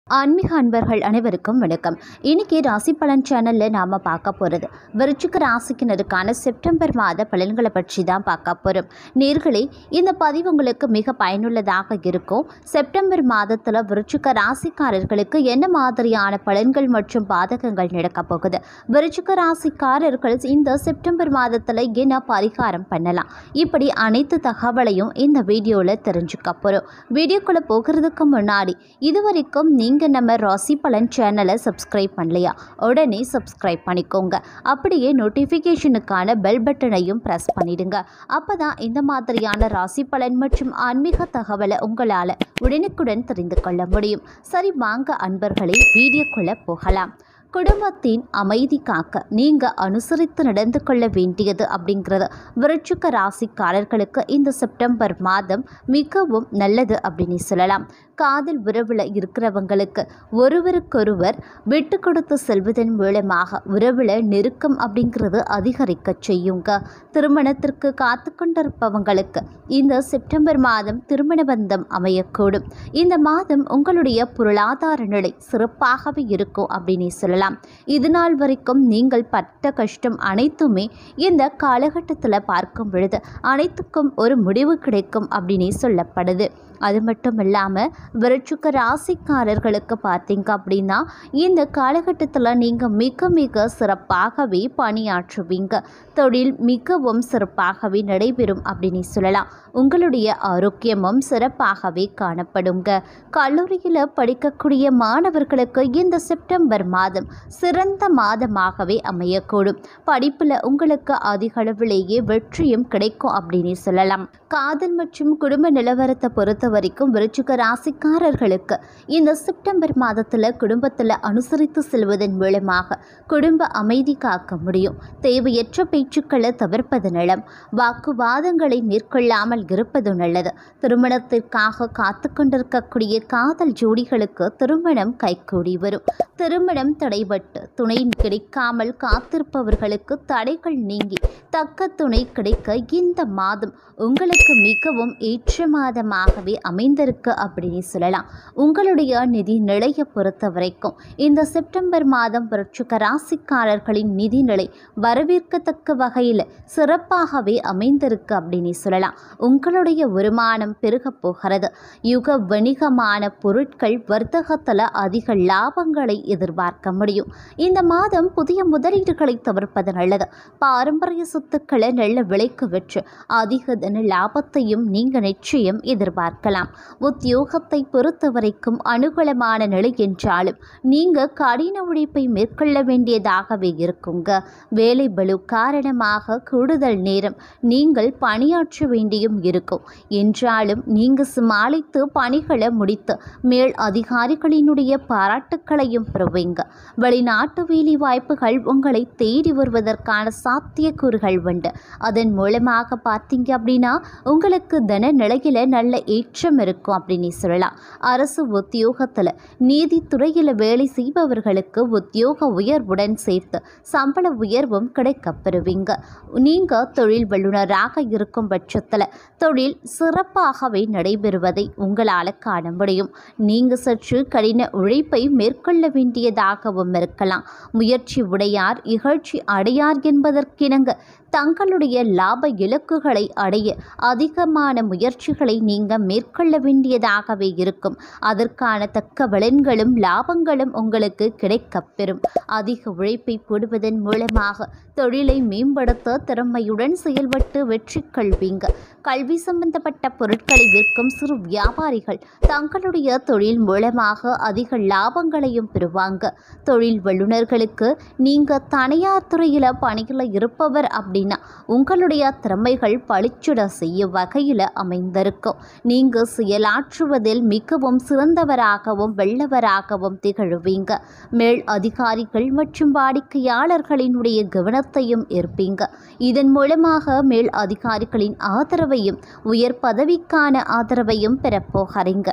ஆன்மீக அன்பர்கள் அனைவருக்கும் வணக்கம் இன்னைக்கு ராசி பலன் சேனலில் நாம் பார்க்க போகிறது விருச்சிக ராசிக்கினருக்கான செப்டம்பர் மாத பலன்களை பற்றி தான் பார்க்க போகிறோம் நேர்களே இந்த பதிவு உங்களுக்கு மிக பயனுள்ளதாக இருக்கும் செப்டம்பர் மாதத்தில் விருச்சிக ராசிக்காரர்களுக்கு என்ன மாதிரியான பலன்கள் மற்றும் பாதகங்கள் நடக்க போகுது விருச்சிக ராசிக்காரர்கள் இந்த செப்டம்பர் மாதத்தில் என்ன பரிகாரம் பண்ணலாம் இப்படி அனைத்து தகவலையும் இந்த வீடியோவில் தெரிஞ்சுக்க போகிறோம் வீடியோக்குள்ளே போகிறதுக்கு முன்னாடி இதுவரைக்கும் நீங்கள் நம்ம ராசி பலன் சேனலை சப்ஸ்கிரைப் பண்ணலையா உடனே சப்ஸ்கிரைப் பண்ணிக்கோங்க அப்படியே நோட்டிஃபிகேஷனுக்கான பெல் பட்டனையும் ப்ரெஸ் பண்ணிடுங்க அப்போ தான் இந்த மாதிரியான ராசி பலன் மற்றும் ஆன்மீக தகவலை உங்களால் உடனுக்குடன் தெரிந்து கொள்ள முடியும் சரி வாங்க அன்பர்களே வீடியோக்குள்ளே போகலாம் குடும்பத்தின் அமைதி காக்க நீங்கள் அனுசரித்து நடந்து கொள்ள வேண்டியது அப்படிங்கிறது விருச்சிக ராசிக்காரர்களுக்கு இந்த செப்டம்பர் மாதம் மிகவும் நல்லது அப்படின்னு சொல்லலாம் காதல் உறவில் இருக்கிறவங்களுக்கு ஒருவருக்கொருவர் விட்டு கொடுத்து செல்வதன் மூலமாக உறவில் நெருக்கம் அப்படிங்கிறது அதிகரிக்க செய்யுங்க திருமணத்திற்கு காத்து கொண்டிருப்பவங்களுக்கு இந்த செப்டம்பர் மாதம் திருமண பந்தம் அமையக்கூடும் இந்த மாதம் உங்களுடைய பொருளாதார நிலை சிறப்பாகவே இருக்கும் அப்படின்னு சொல்லலாம் இது நாள் வரைக்கும் நீங்கள் பட்ட கஷ்டம் அனைத்துமே இந்த காலகட்டத்தில் பார்க்கும் பொழுது அனைத்துக்கும் ஒரு முடிவு கிடைக்கும் அப்படின்னு சொல்லப்படுது அது மட்டும் இல்லாமல் விருச்சிக ராசிக்காரர்களுக்கு பார்த்தீங்க அப்படின்னா இந்த காலகட்டத்தில் நீங்கள் மிக மிக சிறப்பாகவே பணியாற்றுவீங்க தொழில் மிகவும் சிறப்பாகவே நடைபெறும் அப்படின்னு சொல்லலாம் உங்களுடைய ஆரோக்கியமும் சிறப்பாகவே காணப்படுங்க கல்லூரியில் படிக்கக்கூடிய மாணவர்களுக்கு இந்த செப்டம்பர் மாதம் சிறந்த மாதமாகவே அமையக்கூடும் படிப்பில் உங்களுக்கு அதிக அளவிலேயே வெற்றியும் கிடைக்கும் அப்படின்னு சொல்லலாம் காதல் மற்றும் குடும்ப நிலவரத்தை பொறுத்த வரைக்கும் விருச்சிக ராசிக்காரர்களுக்கு இந்த செப்டம்பர் மாதத்தில் குடும்பத்தில் அனுசரித்து செல்வதன் மூலமாக குடும்ப அமைதி காக்க முடியும் தேவையற்ற பேச்சுக்களை தவிர்ப்பது நலம் வாக்குவாதங்களை மேற்கொள்ளாமல் இருப்பது நல்லது திருமணத்திற்காக காத்து கொண்டிருக்கக்கூடிய காதல் ஜோடிகளுக்கு திருமணம் கைகூடி வரும் திருமணம் தடைபட்டு துணை கிடைக்காமல் காத்திருப்பவர்களுக்கு தடைகள் நீங்கி தக்க துணை கிடைக்க இந்த மாதம் உங்களுக்கு மிகவும் ஏற்ற மாதமாகவே அமைந்திருக்கு அப்படின்னு சொல்லலாம் உங்களுடைய நிதி நிலையை பொறுத்த வரைக்கும் இந்த செப்டம்பர் மாதம் விருச்சிக ராசிக்காரர்களின் நிதி நிலை வரவேற்கத்தக்க வகையில் சிறப்பாகவே அமைந்திருக்கு அப்படின்னு சொல்லலாம் உங்களுடைய வருமானம் பெருகப் போகிறது யுக வணிகமான பொருட்கள் வர்த்தகத்தில் அதிக லாபங்களை எதிர்பார்க்க முடியும் இந்த மாதம் புதிய முதலீடுகளை தவிர்ப்பது நல்லது பாரம்பரிய சொத்துக்களை நல்ல விலைக்கு விற்று அதிக தன லாபத்தையும் நீங்கள் நிச்சயம் எதிர்பார்க்கலாம் உத்தியோகத்தை பொறுத்த வரைக்கும் அனுகூலமான நிலை என்றாலும் நீங்கள் கடின உழைப்பை மேற்கொள்ள வேண்டியதாகவே இருக்குங்க வேலை பளு காரணமாக கூடுதல் நேரம் நீங்கள் பணியாற்ற வேண்டியும் இருக்கும் என்றாலும் நீங்கள் சமாளித்து பணிகளை முடித்து மேல் அதிகாரிகளினுடைய பாராட்டுக்களையும் பெறுவீங்க வெளிநாட்டு வேலை வாய்ப்புகள் உங்களை தேடி வருவதற்கான சாத்தியக்கூறுகள் உண்டு அதன் மூலமாக பார்த்தீங்க அப்படின்னா உங்களுக்கு தன நிலையில் நல்ல ஏற்றம் இருக்கும் அப்படின்னு சொல்லலாம் அரசு உத்தியோகத்தில் நீதித்துறையில் வேலை செய்பவர்களுக்கு உத்தியோக உயர்வுடன் சேர்த்து சம்பள உயர்வும் கிடைக்கப் பெறுவீங்க நீங்கள் தொழில் வல்லுநராக இருக்கும் பட்சத்தில் தொழில் சிறப்பாகவே நடைபெறுவதை உங்களால் காண முடியும் நீங்கள் சற்று கடின உழைப்பை மேற்கொள்ள வேண்டியதாகவும் இருக்கலாம் முயற்சி உடையார் இகழ்ச்சி அடையார் என்பதற்கிணங்க தங்களுடைய லாப இலக்குகளை அடைய அதிகமான முயற்சிகளை நீங்கள் மேற்கொள்ள வேண்டியதாகவே இருக்கும் அதற்கான தக்க பலன்களும் லாபங்களும் உங்களுக்கு கிடைக்கப்பெறும் அதிக உழைப்பை போடுவதன் மூலமாக தொழிலை மேம்படுத்த திறமையுடன் செயல்பட்டு வெற்றி கொள்வீங்க கல்வி சம்பந்தப்பட்ட பொருட்களை விற்கும் சிறு வியாபாரிகள் தங்களுடைய தொழில் மூலமாக அதிக லாபங்களையும் பெறுவாங்க தொழில் வல்லுநர்களுக்கு நீங்கள் தனியார் துறையில் பணியில் இருப்பவர் அப்படின்னா உங்களுடைய திறமைகள் பளிச்சுட செய்ய வகையில் அமைந்திருக்கும் நீங்கள் செயலாற்றுவதில் மிகவும் சிறந்தவராகவும் வெள்ளவராகவும் திகழுவீங்க மேல் அதிகாரிகள் மற்றும் வாடிக்கையாளர்களினுடைய கவனத்தையும் ஏற்பீங்க இதன் மூலமாக மேல் அதிகாரிகளின் ஆதரவையும் உயர் பதவிக்கான ஆதரவையும் பெறப்போகிறீங்க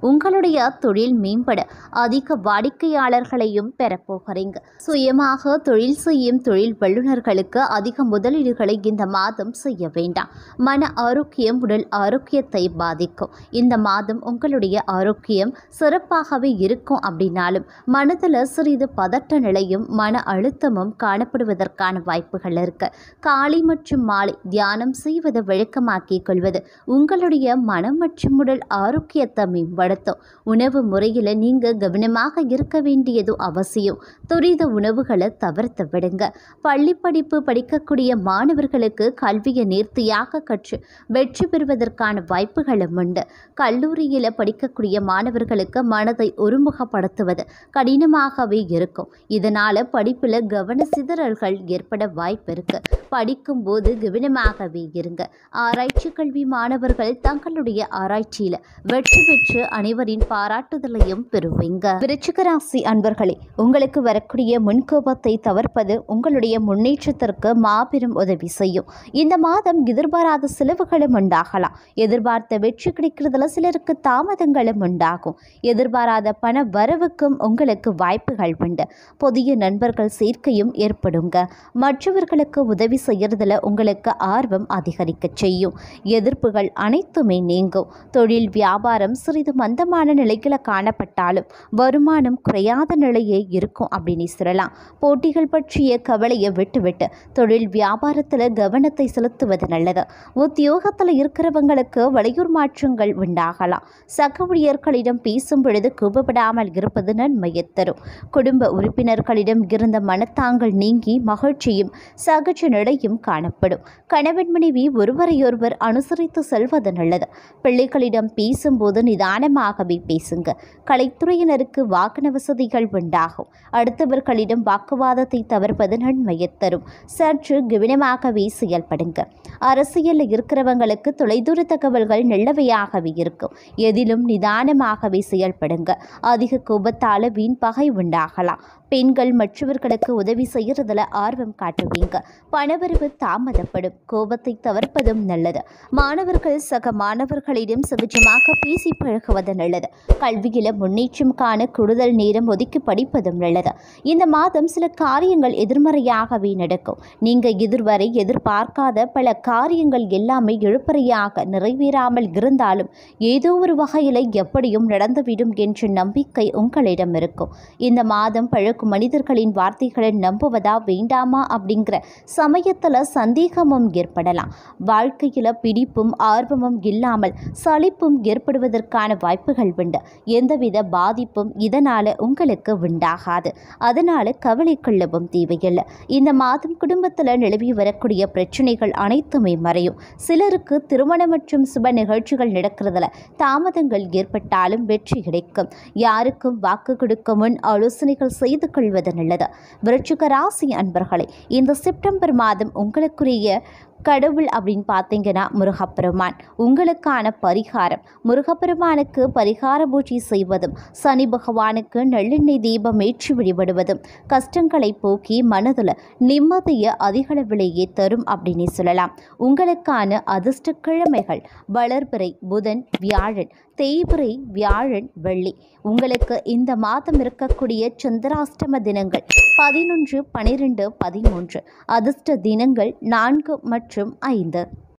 உங்களுடைய தொழில் மேம்பட அதிக வாடிக்கையாளர்களையும் பெறப்போகிறீங்க சுயமாக தொழில் செய்யும் தொழில் வல்லுநர்களுக்கு அதிக முதலீடுகளை இந்த மாதம் செய்ய வேண்டாம் மன ஆரோக்கியம் உடல் ஆரோக்கியத்தை பாதிக்கும் இந்த மாதம் உங்களுடைய ஆரோக்கியம் சிறப்பாகவே இருக்கும் அப்படின்னாலும் மனதில் சிறிது பதட்ட நிலையும் மன அழுத்தமும் காணப்படுவதற்கான வாய்ப்புகள் இருக்கு காலை மற்றும் மாலை தியானம் செய்வதை வழக்கமாக்கிக் கொள்வது உங்களுடைய மனம் மற்றும் உடல் ஆரோக்கியத்தை மேம்படுத்தும் உணவு முறையில் நீங்கள் கவனமாக இருக்க வேண்டியது அவசியம் துரித உணவுகளை தவிர்த்து விடுங்க பள்ளி படிப்பு படிக்கக்கூடிய மாணவர்களுக்கு கல்வியை நேர்த்தியாக கற்று வெற்றி பெறுவதற்கான வாய்ப்புகளும் உண்டு கல்லூரியில் படிக்கக்கூடிய மாணவர்களுக்கு மனதை ஒருமுகப்படுத்துவது கடினமாகவே இருக்கும் இதனால் படிப்பில் கவன சிதறல்கள் ஏற்பட வாய்ப்பு இருக்கு படிக்கும்போது கவனமாகவே இருங்க ஆராய்ச்சி கல்வி மாணவர்கள் தங்களுடைய ஆராய்ச்சியில் வெற்றி பெற்று அனைவரின் பாராட்டுதலையும் பெறுவீங்க விருச்சிக ராசி அன்பர்களே உங்களுக்கு வரக்கூடிய முன்கோபத்தை தவிர்ப்பது உங்களுடைய முன்னேற்றத்திற்கு மாபெரும் உதவி செய்யும் இந்த மாதம் எதிர்பாராத செலவுகளும் உண்டாகலாம் எதிர்பார்த்த வெற்றி கிடைக்கிறதுல சிலருக்கு தாமதங்களும் உண்டாகும் எதிர்பாராத பண வரவுக்கும் உங்களுக்கு வாய்ப்புகள் உண்டு புதிய நண்பர்கள் சேர்க்கையும் ஏற்படுங்க மற்றவர்களுக்கு உதவி செய்யறதுல உங்களுக்கு ஆர்வம் அதிகரிக்க செய்யும் எதிர்ப்புகள் அனைத்துமே நீங்கும் தொழில் வியாபாரம் சிறிது மந்தமான நிலையில் காணப்பட்டாலும் வருமானம் குறையாத நிலையே இருக்கும் அப்படின்னு சொல்லலாம் போட்டிகள் பற்றிய கவலையை விட்டுவிட்டு தொழில் வியாபாரத்தில் கவனத்தை செலுத்துவது நல்லது உத்தியோகத்தில் இருக்கிறவங்களுக்கு வெளியூர் மாற்றங்கள் உண்டாகலாம் சக ஊழியர்களிடம் பேசும் பொழுது கோபப்படாமல் இருப்பது நன்மையை தரும் குடும்ப உறுப்பினர்களிடம் இருந்த மனத்தாங்கள் நீங்கி மகிழ்ச்சியும் சகஜ நிலையும் காணப்படும் கணவன் மனைவி ஒருவரையொருவர் அனுசரித்து செல்வது நல்லது பிள்ளைகளிடம் பேசும்போது நிதானமாகவே பேசுங்க கலைத்துறையினருக்கு வாகன வசதிகள் உண்டாகும் அடுத்தவர்களிடம் வாக்குவாதத்தை தவிர்ப்பது நன்மையை தரும் சற்று கவனமாகவே செயல்படுங்க அரசியலில் இருக்கிறவங்களுக்கு தொலைதூர தகவல்கள் நல்லவையாகவே இருக்கும் எதிலும் நிதானமாகவே செயல்படுங்க அதிக கோபத்தால் வீண் பகை உண்டாகலாம் பெண்கள் மற்றவர்களுக்கு உதவி செய்யறதுல ஆர்வம் காட்டுவீங்க பணவரவு தாமதப்படும் கோபத்தை தவிர்ப்பதும் நல்லது மாணவர்கள் சக மாணவர்களிடம் சகஜமாக பேசி பழகுவது நல்லது கல்வியில முன்னேற்றம் காண கூடுதல் நேரம் ஒதுக்கி படிப்பதும் நல்லது இந்த மாதம் சில காரியங்கள் எதிர்மறையாகவே நடக்கும் நீங்க இதுவரை எதிர்பார்க்காத பல காரியங்கள் எல்லாமே இழுப்பறையாக நிறைவேறாமல் இருந்தாலும் ஏதோ ஒரு வகையில் எப்படியும் நடந்துவிடும் என்ற நம்பிக்கை உங்களிடம் இருக்கும் இந்த மாதம் பழக்கும் மனிதர்களின் வார்த்தைகளை நம்புவதா வேண்டாமா அப்படிங்கிற சமயத்தில் சந்தேகமும் ஏற்படலாம் வாழ்க்கையில் பிடிப்பும் ஆர்வமும் இல்லாமல் சலிப்பும் ஏற்படுவதற்கான வாய்ப்புகள் உண்டு எந்தவித பாதிப்பும் இதனால் உங்களுக்கு உண்டாகாது அதனால் கவலை கொள்ளவும் தேவையில்லை இந்த மாதம் குடும்பத்தில் நிலவி வரக்கூடிய பிரச்சனைகள் அனைத்துமே மறையும் சிலருக்கு திருமணம் மற்றும் சுப நிகழ்ச்சிகள் நடக்கிறதுல தாமதங்கள் ஏற்பட்டாலும் வெற்றி கிடைக்கும் யாருக்கும் வாக்கு கொடுக்க முன் ஆலோசனைகள் செய்து கொள்வது நல்லது விருச்சிக ராசி அன்பர்களே இந்த செப்டம்பர் மாதம் உங்களுக்குரிய கடவுள் அப்படின்னு பார்த்தீங்கன்னா முருகப்பெருமான் உங்களுக்கான பரிகாரம் முருகப்பெருமானுக்கு பரிகார பூஜை செய்வதும் சனி பகவானுக்கு நல்லெண்ணெய் தீபம் ஏற்றி வழிபடுவதும் கஷ்டங்களை போக்கி மனதில் நிம்மதியை அதிகளவிலேயே தரும் அப்படின்னு சொல்லலாம் உங்களுக்கான அதிர்ஷ்ட கிழமைகள் வளர்பிறை புதன் வியாழன் தேய்பிறை வியாழன் வெள்ளி உங்களுக்கு இந்த மாதம் இருக்கக்கூடிய சந்திராஷ்டம தினங்கள் பதினொன்று பனிரெண்டு பதிமூன்று அதிர்ஷ்ட தினங்கள் நான்கு மற்றும் ஐந்து